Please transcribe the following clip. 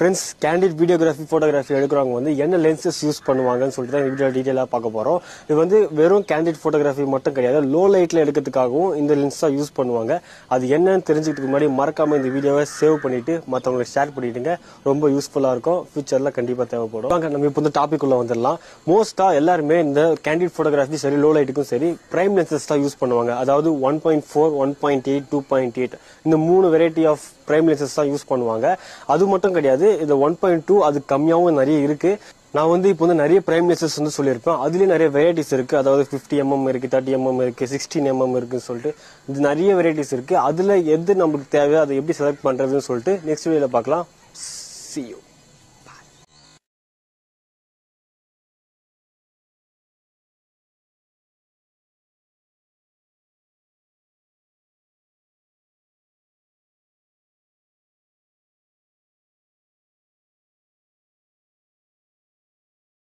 friends candid videography photography எடுக்கிறவங்க வந்து என்ன லென்சஸ் யூஸ் பண்ணுவாங்கன்னு சொல்லிட்டு தான் வீடியோ டீட்டெயிலாக பார்க்க போகிறோம் இது வந்து வெறும் கேண்டிட் ஃபோட்டோகிராஃபி மட்டும் கிடையாது லோ லைட்டில் எடுக்கிறதுக்காகவும் இந்த லென்ஸ் தான் யூஸ் பண்ணுவாங்க அது என்னன்னு தெரிஞ்சுக்கிறதுக்கு முன்னாடி மறக்காம இந்த வீடியோவை சேவ் பண்ணிட்டு மற்றவங்களுக்கு ஷேர் பண்ணிட்டுங்க ரொம்ப யூஸ்ஃபுல்லாக இருக்கும் ஃபியூச்சரில் கண்டிப்பாக தேவைப்படும் வாங்க நம்ம இப்போ இந்த டாபிக் உள்ள வந்துடலாம் மோஸ்ட்டாக எல்லாருமே இந்த கேண்டிட் ஃபோட்டோகிராஃபி சரி லோ லைட்டுக்கும் சரி பிரைம் லென்சஸ் தான் யூஸ் பண்ணுவாங்க அதாவது one point four one point eight two point eight இந்த மூணு வெரைட்டி ஆஃப் பிரைம் லென்சஸ் தான் யூஸ் பண்ணுவாங்க அது மட்டும் கிடையாது இது ஒன் பாயிண்ட் டூ அது கம்மியாகவும் நிறைய இருக்கு நான் வந்து இப்போ வந்து நிறைய பிரைம் லென்சஸ் வந்து சொல்லியிருப்பேன் அதுலேயே நிறைய வெரைட்டிஸ் இருக்கு அதாவது ஃபிஃப்டி எம்எம் இருக்கு தேர்ட்டி எம்எம் இருக்கு சிக்ஸ்டீன் எம்எம் இருக்குன்னு சொல்லிட்டு இது நிறைய வெரைட்டிஸ் இருக்கு அதுல எது நம்மளுக்கு தேவை அதை எப்படி செலக்ட் பண்றதுன்னு சொல்லிட்டு நெக்ஸ்ட் வீடியோல பார்க்கலாம் see you